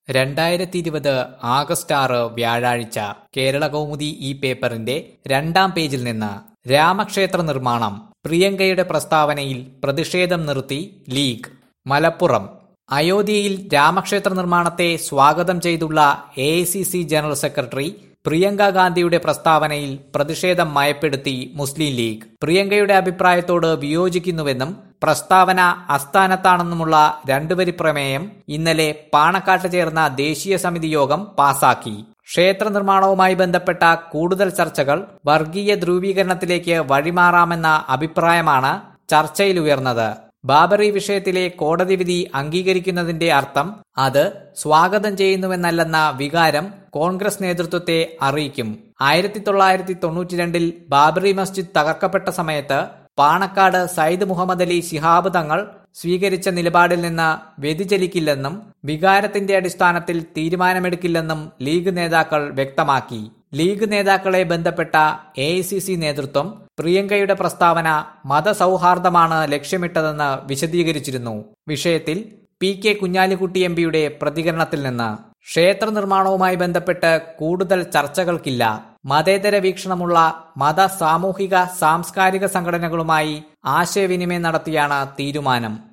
രണ്ടായിരത്തി ഇരുപത് ആഗസ്റ്റ് ആറ് വ്യാഴാഴ്ച കേരള കൗമുദി ഈ പേപ്പറിന്റെ രണ്ടാം പേജിൽ നിന്ന് രാമക്ഷേത്ര നിർമ്മാണം പ്രിയങ്കയുടെ പ്രസ്താവനയിൽ പ്രതിഷേധം നിർത്തി ലീഗ് മലപ്പുറം അയോധ്യയിൽ രാമക്ഷേത്ര നിർമ്മാണത്തെ സ്വാഗതം ചെയ്തുള്ള എ ജനറൽ സെക്രട്ടറി പ്രിയങ്ക ഗാന്ധിയുടെ പ്രസ്താവനയിൽ പ്രതിഷേധം മയപ്പെടുത്തി മുസ്ലിം ലീഗ് പ്രിയങ്കയുടെ അഭിപ്രായത്തോട് വിയോജിക്കുന്നുവെന്നും പ്രസ്താവന അസ്ഥാനത്താണെന്നുമുള്ള രണ്ടുവരി പ്രമേയം ഇന്നലെ പാണക്കാട്ട് ചേർന്ന ദേശീയ സമിതി യോഗം പാസാക്കി ക്ഷേത്ര നിർമ്മാണവുമായി ബന്ധപ്പെട്ട കൂടുതൽ ചർച്ചകൾ വർഗീയ ധ്രുവീകരണത്തിലേക്ക് വഴിമാറാമെന്ന അഭിപ്രായമാണ് ചർച്ചയിൽ ഉയർന്നത് ബാബറി വിഷയത്തിലെ കോടതി വിധി അംഗീകരിക്കുന്നതിന്റെ അർത്ഥം അത് സ്വാഗതം ചെയ്യുന്നുവെന്നല്ലെന്ന വികാരം കോൺഗ്രസ് നേതൃത്വത്തെ അറിയിക്കും ആയിരത്തി തൊള്ളായിരത്തി തൊണ്ണൂറ്റിരണ്ടിൽ ബാബറി മസ്ജിദ് തകർക്കപ്പെട്ട സമയത്ത് പാണക്കാട് സയ്യിദ് മുഹമ്മദ് അലി ശിഹാബ് തങ്ങൾ സ്വീകരിച്ച നിലപാടിൽ നിന്ന് വ്യതിചലിക്കില്ലെന്നും വികാരത്തിന്റെ അടിസ്ഥാനത്തിൽ തീരുമാനമെടുക്കില്ലെന്നും ലീഗ് നേതാക്കൾ വ്യക്തമാക്കി ലീഗ് നേതാക്കളെ ബന്ധപ്പെട്ട എ നേതൃത്വം പ്രിയങ്കയുടെ പ്രസ്താവന മതസൗഹാർദ്ദമാണ് ലക്ഷ്യമിട്ടതെന്ന് വിശദീകരിച്ചിരുന്നു വിഷയത്തിൽ പി കെ കുഞ്ഞാലിക്കുട്ടി എം പിയുടെ പ്രതികരണത്തിൽ നിന്ന് ക്ഷേത്ര നിർമ്മാണവുമായി ബന്ധപ്പെട്ട് കൂടുതൽ ചർച്ചകൾക്കില്ല മതേതര വീക്ഷണമുള്ള മത സാമൂഹിക സാംസ്കാരിക സംഘടനകളുമായി ആശയവിനിമയം നടത്തിയാണ് തീരുമാനം